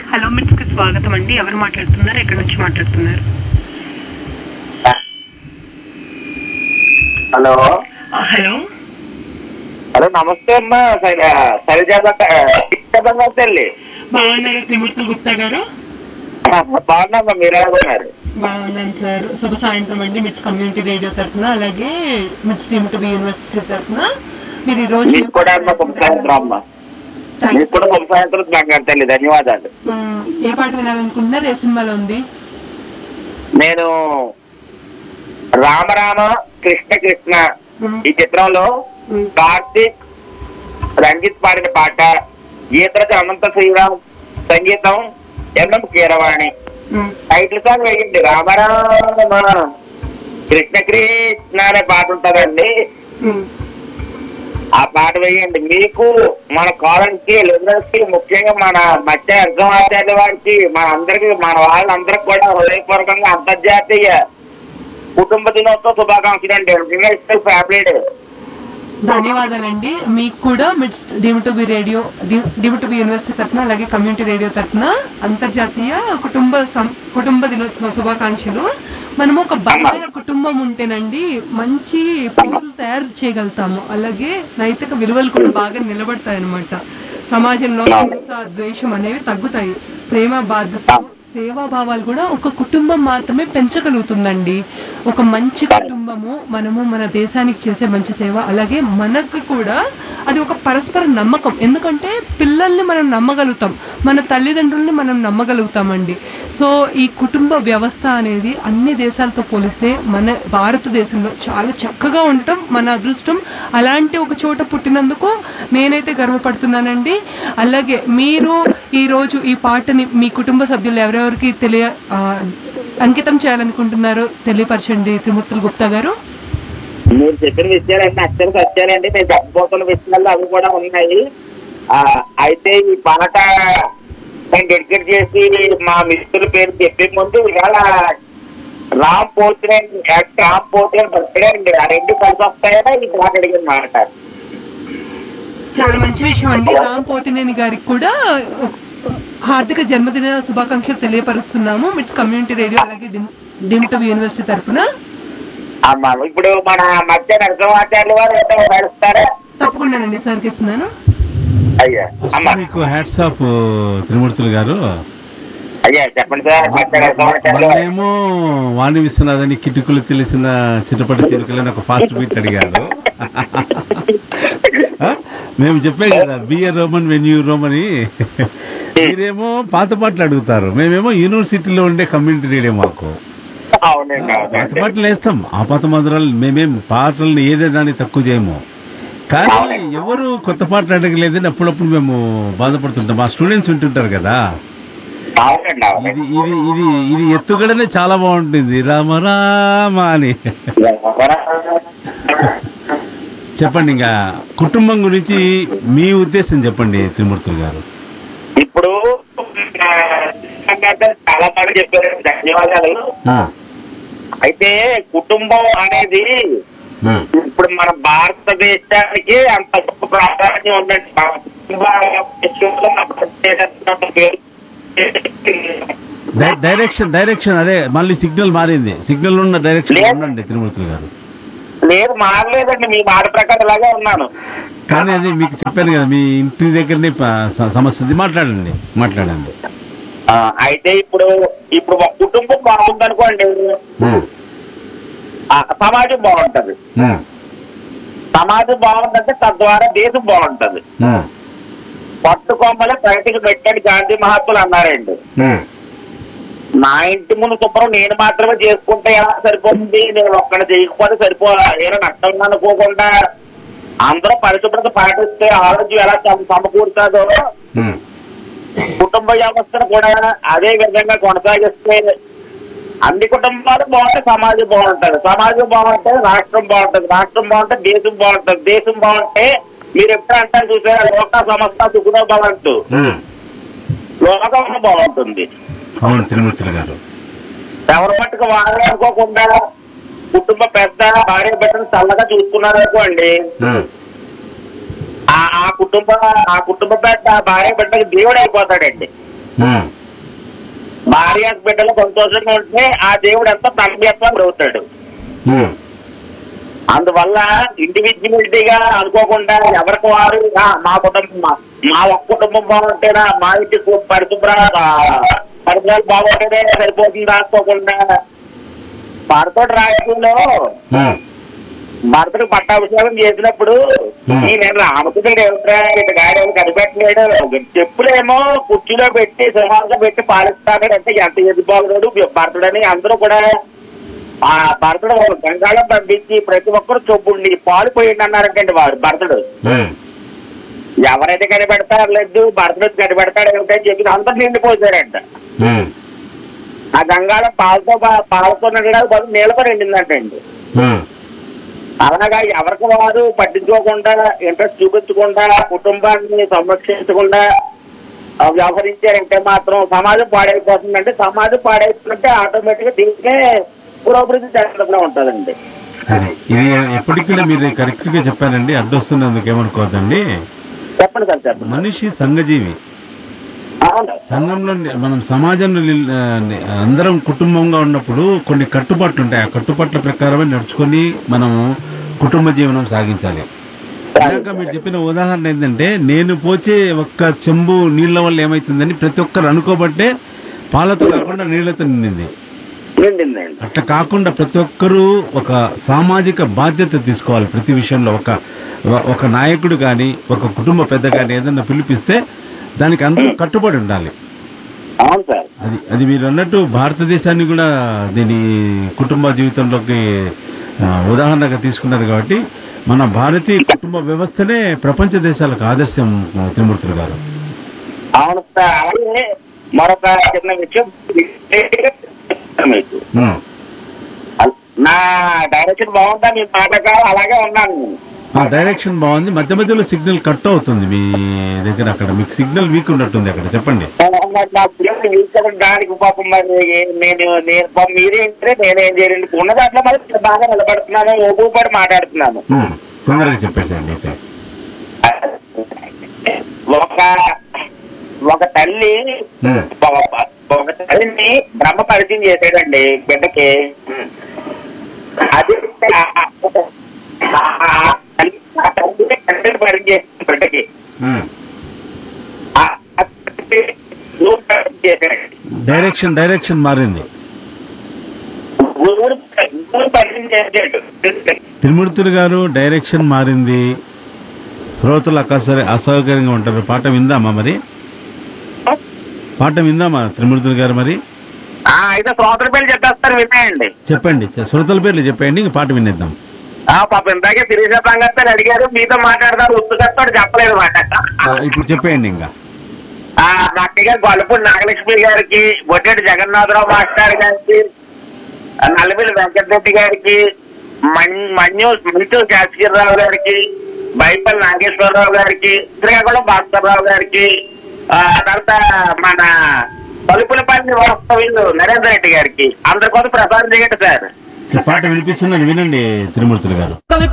Hello మిట్స్ కి స్వాగతం అండి ఎవరు మాట్లాడుతున్నారు ఎక్కడి నుంచి మాట్లాడుతున్నారు హలో ఆ, హలో హలో నమస్తే అమ్మా సరిజాబా తల్లి బాగున్నారా త్రిమూర్తులు గుప్తా గారు బాగున్నామ్మా మీరు ఎలా ఉన్నారు బాగున్నాను సార్ శుభ సాయంత్రం అండి మిట్స్ కమ్యూనిటీ రేడియో తరఫున అలాగే మిట్స్ టీమ్ టు బి యూనివర్సిటీ తరఫున మీరు ఈ రోజు మీకు కూడా అమ్మ శుభ సాయంత్రం అమ్మా మీకు కూడా శుభ సాయంత్రం బంగారు తల్లి ధన్యవాదాలు ఉమ్, ఏ పాట వినాలనుకుంటున్నారు ఏ సినిమాలో ఉంది నేను రామరామ కృష్ణ కృష్ణ ఉమ్, ఈ చిత్రంలో ఉమ్, కార్తీక్ రంజిత్ పాడిన పాట గీతరచ అనంత శ్రీరామ్ సంగీతం ఎంఎం కీరవాణి ఉమ్. టైటిల్ సాంగ్ వేయండి రామరామ కృష్ణ కృష్ణ అనే పాట ఉంటుందండి ఉమ్. ఆ పాట వేయండి మీకు మన కాలేజ్ కి లిజనర్స్ కి ముఖ్యంగా మన మధ్య అర్థమాచార్య వారికి మన అందరికి మన వాళ్ళందరికి కూడా హృదయపూర్వకంగా అంతర్జాతీయ కుటుంబ దినోత్సవ శుభాకాంక్షలు అండి ఇంటర్నేషనల్ ఫ్యామిలీ డే ధన్యవాదాలండి మీకు కూడా మిడ్స్ డిమిటబి రేడియో డిమిటబి యూనివర్సిటీ తరఫున అలాగే కమ్యూనిటీ రేడియో తరఫున అంతర్జాతీయ కుటుంబ సం- కుటుంబ దినోత్సవ శుభాకాంక్షలు మనము ఒక బలమైన కుటుంబం ఉంటేనండి మంచి పౌరులు తయారు చేయగలుగుతాము అలాగే నైతిక విలువలు కూడా బాగా నిలబడతాయి అన్నమాట సమాజంలో హింస ద్వేషం అనేవి తగ్గుతాయి ప్రేమ బాధ్యత సేవాభావాలు కూడా ఒక కుటుంబం మాత్రమే పెంచగలుగుతుందండి ఒక మంచి కుటుంబము మనము మన దేశానికి చేసే మంచి సేవ అలాగే మనకు కూడా అది ఒక పరస్పర నమ్మకం ఎందుకంటే పిల్లల్ని మనం నమ్మగలుగుతాం మన తల్లిదండ్రుల్ని మనం నమ్మగలుగుతామండి సో ఈ కుటుంబ వ్యవస్థ అనేది అన్ని దేశాలతో పోలిస్తే మన భారతదేశంలో చాలా చక్కగా ఉండటం మన అదృష్టం అలాంటి ఒక చోట పుట్టినందుకు నేనైతే గర్వపడుతున్నానండి అలాగే మీరు ఈరోజు ఈ పాటని మీ కుటుంబ సభ్యులు ఎవరెవరికి తెలియ ఆ, అంకితం చేయాలనుకుంటున్నారో తెలియపరచండి త్రిమూర్తులు గుప్తా గారు మీరు చెప్పిన విషయాలన్నీ అక్షర సత్యాలండి నేను చెప్పబోతున్న విషయాలు అవి కూడా ఉన్నాయి ఆ, అయితే ఈ పాట నేను డెడికేట్ చేసి మా మిత్రుల పేరు చెప్పే ముందు ఇవాళ రామ్ పోతినే రామ్ పోతినే బర్త్డే అండి ఆ రెండు కలిసి వస్తాయని ఈ పాట అడిగిన మాట చాలా మంచి విషయం అండి రామ్ పోతినేని గారికి కూడా హార్దిక జన్మదిన శుభాకాంక్షలు తెలియపరుస్తున్నాము మిట్స్ కమ్యూనిటీ రేడియో అలాగే డిమ్- డిమ్ టు యూనివర్సిటీ తరఫున అమ్మా ఇప్పుడు మన మధ్య నరసింహాచార్యులు వారు ఏదో నడుస్తారా తప్పకుండానండి సార్కి ఇస్తున్నాను అయ్యా అమ్మా మీకు హ్యాట్స్ ఆఫ్ త్రిమూర్తులు గారు అయ్యా చెప్పండి సార్ మధ్య నరసింహాచార్యులు వారు వాళ్ళేమో వాణి విశ్వనాథని కిటుకులు తెలిసిన చిటపటి తిరుకులని ఒక ఫాస్ట్ బీట్ అడిగారు ఆ? మేము చెప్పాం కదా బిఏ రోమన్ వెన్యూ రోమని మీరేమో పాత పాటలు అడుగుతారు మేమేమో యూనివర్సిటీలో ఉండే కమ్యూనిటీ రేడియో మాకు అవునండి పాత అవునండి పాటలు వేస్తాం ఆ పాత మందిరాలు మేమేం పాటలను ఏదే దాన్ని తక్కువ చేయము కానీ ఎవరు కొత్త పాటలు అడగలేదని అప్పుడప్పుడు మేము బాధపడుతుంటాం మా స్టూడెంట్స్ వింటుంటారు కదా అవునండి అవునండి ఇది ఇది ఇది ఇది ఎత్తుగడనే చాలా బాగుంటుంది రామ రామ అని చెప్పండి ఇంకా కుటుంబం గురించి మీ ఉద్దేశం చెప్పండి త్రిమూర్తులు గారు ఇప్పుడు ఆ, చాలా బాగా చెప్పారు ధన్యవాదాలు ఉమ్, అయితే కుటుంబం అనేది ఉమ్, ఇప్పుడు మన భారతదేశానికి అంత గొప్ప ప్రాధాన్యం ఉందండి మన కుటుంబ విషయంలో మన ప్రత్యేకత పేరు. డై- డైరెక్షన్ డైరెక్షన్ అదే మళ్ళీ సిగ్నల్ మారింది సిగ్నల్ ఉన్న డైరెక్షన్ లేదు. ఉండండి తిరుమూర్తులు గారు లేదు మారలేదండి మీ మాట ప్రకారం ఇలాగే ఉన్నాను కానీ అది మీకు చెప్పాను కదా మీ ఇంటి దగ్గరనే ప- స- సమస్య ఉంది మాట్లాడండి మాట్లాడండి ఆ, అయితే ఇప్పుడు ఇప్పుడు ఒక కుటుంబం బాగుందనుకోండి ఉమ్, ఆ, సమాజం బాగుంటది ఉమ్, సమాజం బాగుందంటే తద్వారా దేశం బాగుంటది ఉమ్, పట్టుకొమ్మలే బయటికి పెట్టండి గాంధీ మహాత్ములు అన్నారండి ఉమ్, నా ఇంటి ముందు శుభ్రం నేను మాత్రమే చేసుకుంటే ఎలా సరిపోతుంది నేను ఒక్కడ చేయకపోతే సరిపోదా ఏదో నష్టం అనుకోకుండా అందరూ పరిశుభ్రత పాటిస్తే ఆరోగ్యం ఎలా సమ- సమకూరుతుందో ఉమ్. కుటుంబ వ్యవస్థను కూడా అదే విధంగా కొనసాగిస్తే అన్ని కుటుంబాలు బాగుంటే సమాజం బాగుంటది సమాజం బాగుంటే రాష్ట్రం బాగుంటది రాష్ట్రం బాగుంటే దేశం బాగుంటది దేశం బాగుంటే మీరు ఎప్పుడు అంటారు చూసారా లోక సంస్థ సుఖదో భవంతు ఉమ్. లోకం బాగుంటుంది అవును తిరుమూర్తులు గారు ఎవరి మట్టుకు వాళ్ళే అనుకోకుండా కుటుంబ పెద్ద భార్య బిడ్డను చల్లగా చూసుకున్నారు అనుకోండి ఉమ్, ఆ ఆ కుటుంబ ఆ కుటుంబ పెద్ద భార్య బిడ్డకి దేవుడు అయిపోతాడండి ఉమ్, భార్య బిడ్డలు సంతోషంగా ఉంటే ఆ దేవుడు అంతా తన్మయత్వం అవుతాడు ఉమ్, అందువల్ల ఇండివిజువాలిటీగా అనుకోకుండా ఎవరికి వారు "ఆ, మా కుటుంబం మా- మా ఒక్క కుటుంబం బాగుంటేనా మా ఇంటి కు- పరిశుభ్ర ఆ, పరిసరాలు బాగుంటేనే సరిపోతుంది అనుకోకుండా భరతుడు రాజకీయంలో ఉమ్, భరతుడు పట్టాభిషేకం చేసినప్పుడు Hmm. ఈ నేను రామకృష్ణుడు ఏమిట్రా ఇటు గాడి కనిపెట్టలేడు చెప్పులేమో కుర్చీలో పెట్టి సింహాలుగా పెట్టి పాలిస్తాడు అంటే ఎంత ఎదిపోగలడు భరతుడని అందరూ కూడా ఆ భరతుడు ఒక గంగాళం పంపించి ప్రతి ఒక్కరు చొప్పుండి పాలు పోయింది అన్నారంటండి వాడు భరతుడు ఉమ్, ఎవరైతే కనిపెడతారు లేదు భరతుడు కనిపెడతాడు ఏమిటని చెప్పి అందరూ నిండిపోతారంట ఉమ్, ఆ గంగాళం పాలతో పా- పాలతో నిండడానికి బదులు నీళ్ళతో నిండిందంటండి ఉమ్, అలాగా ఎవరికి వారు పట్టించుకోకుండా ఇంట్రెస్ట్ చూపించకుండా కుటుంబాన్ని సంరక్షించకుండా ఆ, వ్యవహరించారంటే మాత్రం సమాజం పాడైపోతుందంటే సమాజం పాడైపోతుందంటే ఆటోమేటిక్ గా దీనికే పురోభివృద్ధి జరగకుండా ఉంటుందండి అది ఇది ఎప్పటికీ మీరు కరెక్ట్గా చెప్పారండి అడ్డొస్తున్నందుకు ఏమనుకోవద్దండి చెప్పండి సార్ చెప్పండి మనిషి సంఘజీవి అవును సంఘంలో ని- మనం సమాజంలో నిల్- ఆ, ని- అందరం కుటుంబంగా ఉన్నప్పుడు కొన్ని కట్టుబాట్లు ఉంటాయి ఆ కట్టుబాట్ల ప్రకారమే నడుచుకొని మనం కుటుంబ జీవనం సాగించాలి ఇందాక మీరు చెప్పిన ఉదాహరణ ఏంటంటే నేను పోచే ఒక్క చెంబు నీళ్ళ వల్ల ఏమవుతుందని ప్రతి ఒక్కరు అనుకోబట్టే పాలతో కాకుండా నీళ్ళతో నిండింది నిండిందండి అట్లా కాకుండా ప్రతి ఒక్కరూ ఒక సామాజిక బాధ్యత తీసుకోవాలి ప్రతి విషయంలో ఒక ఒక నాయకుడు కానీ ఒక కుటుంబ పెద్ద కానీ ఏదన్నా పిలిపిస్తే దానికి అందరూ కట్టుబడి ఉండాలి అవును సార్ అది అది మీరు అన్నట్టు భారతదేశాన్ని కూడా దీని కుటుంబ జీవితంలోకి ఆ, ఉదాహరణగా తీసుకున్నారు కాబట్టి మన భారతీయ కుటుంబ వ్యవస్థనే ప్రపంచ దేశాలకు ఆదర్శం త్రిమూర్తులు గారు అవును సార్ అలాగే మరొక చిన్న విషయం మీకు ఉమ్. నా డైరెక్షన్ బాగుంటా మీ పాటగా అలాగే ఉన్నాను నేను ఆ డైరెక్షన్ బాగుంది మధ్య మధ్యలో సిగ్నల్ కట్ అవుతుంది మీ దగ్గర అక్కడ మీకు సిగ్నల్ వీక్ ఉన్నట్టుంది అక్కడ చెప్పండి మరి నా పిల్లల్ని వీల్చడానికి పాపం మరి నేను నేను పాపం మీరేంటే నేనేం చేయండి ఉన్న దాంట్లో మరి బాగా నిలబడుతున్నాను ఊపిపడి మాట్లాడుతున్నాను ఉమ్. తొందరగా చెప్పేసేయండి అయితే ఒక ఒక తల్లి ఉమ్. ఒక- ఒక తల్లిని బ్రహ్మ పరిచయం చేశాడండి బిడ్డకి అది ఆ- ఆ- ఆ తల్లి ఆ తల్లి తండ్రిని పరిచయం చేసింది బిడ్డకి ఉమ్. ఆ ఆ తల్లి ఊరు పరిచయం చేశాడండి డైరెక్షన్ డైరెక్షన్ మారింది ఊరు ఊరు పరిచయం చేశాడు త్రిమూర్తులు గారు డైరెక్షన్ మారింది శ్రోతలు అకాసరి అసౌకర్యంగా ఉంటారు పాట విందామా మరి పాట విందామా త్రిమూర్తులు గారు మరి ఆ, అయితే శ్రోతల పేరు చెప్పేస్తారు విన్నాయండి చెప్పండి చె- శ్రోతల పేర్లు చెప్పండి ఇంక పాట వినేద్దాం ఆ పాప ఇందాకే శిరీష సంగతి అడిగారు మీతో మాట్లాడదాం ఉత్తుకత్తాడు చెప్పలేదు మాట ఆ, ఇప్పుడు చెప్పేయండి ఇంకా ఆ, మా అక్కయ్య గారు గొల్లపూడి నాగలక్ష్మి గారికి బొట్టేటి జగన్నాథరావు మాస్టర్ గారికి ఆ, నల్లమిల్లి వెంకటరెడ్డి గారికి మన్- మన్యు మంచు శాస్త్రీరావు గారికి బైపల్లి నాగేశ్వరరావు గారికి శ్రీకాకుళం భాస్కర్రావు గారికి ఆ తర్వాత మన పలుపులపల్లి వాస్తవ్యులు నరేంద్ర రెడ్డి గారికి అందరి కోసం ప్రసారం చేయండి సార్ ఈ పాట వినిపిస్తున్నాను వినండి త్రిమూర్తులు గారు